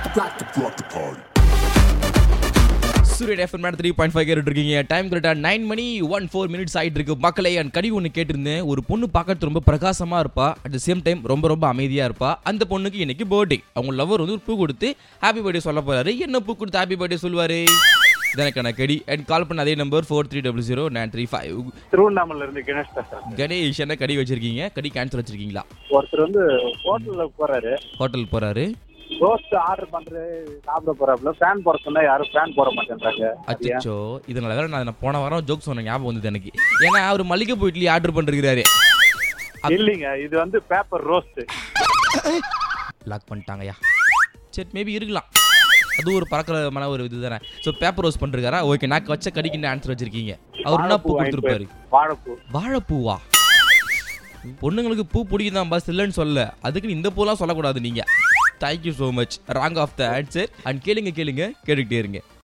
சூரியன் FM madam three point five கேட்டு இருக்கீங்க டைம் கரெக்டாக நைன் மணி ஒன் ஃபோர் மினிட்ஸ் ஆயிட்டு இருக்கு மக்களே என் கடி ஒன்று கேட்டிருந்தேன் ஒரு பொண்ணு பார்க்கறது ரொம்ப பிரகாசமா இருப்பா அட் த சேம் டைம் ரொம்ப ரொம்ப அமைதியா இருப்பா அந்த பொண்ணுக்கு இன்னைக்கு பர்த்டே அவங்க லவர் வந்து ஒரு பூ கொடுத்து ஹாப்பி பர்த்டே சொல்ல போறாரு என்ன பூ கொடுத்து ஹாப்பி பர்த்டே சொல்லுவாரு இதனக்கான கடி அண்ட் கால் பண்ண அதே number four three double zero nine three five Tiruvannamalai இருந்து கணேஷ் பேசுறேன் கணேஷ் என்ன கடி வச்சிருக்கீங்க கடி கேன்சல் வச்சிருக்கீங்களா ஒருத்தர் வந்து ஹோட்டல்ல போறாரு ஹோட்டல் போறாரு ரோஸ்ட் ஆர்டர் பண்றது சாப்பிட போறாப்புல ஃபேன் போட சொன்னா யாரும் ஃபேன் போட மாட்டேன்றாங்க அது ஏன்? அச்சோ இதனால வேற நான் போன வாரம் ஜோக் சொன்ன ஞாபகம் வந்தது எனக்கு ஏன்னா அவர் மல்லிகைப்பூ இட்லி ஆர்டர் பண்ணிருக்கிறாரு இல்லைங்க இது வந்து பேப்பர் ரோஸ்ட் லாக் பண்ணிட்டாங்கய்யா சரி மேபி இருக்கலாம் அது ஒரு பறக்கிறமான ஒரு இது தானே ஸோ பேப்பர் ரோஸ் பண்ணிருக்காரா ஓகே நான் வச்ச கடிக்கு என்ன ஆன்சர் வச்சிருக்கீங்க அவர் என்ன பூ கொடுத்துருப்பாரு வாழைப்பூ வாழைப்பூவா பொண்ணுங்களுக்கு பூ பிடிக்கும் தான் பஸ் இல்லைன்னு சொல்ல அதுக்கு இந்த பூலாம் சொல்லக்கூடாது நீங்க thank you so much wrong of the answer and கேளுங்க கேளுங்க கேட்டுக்கிட்டே இருங்க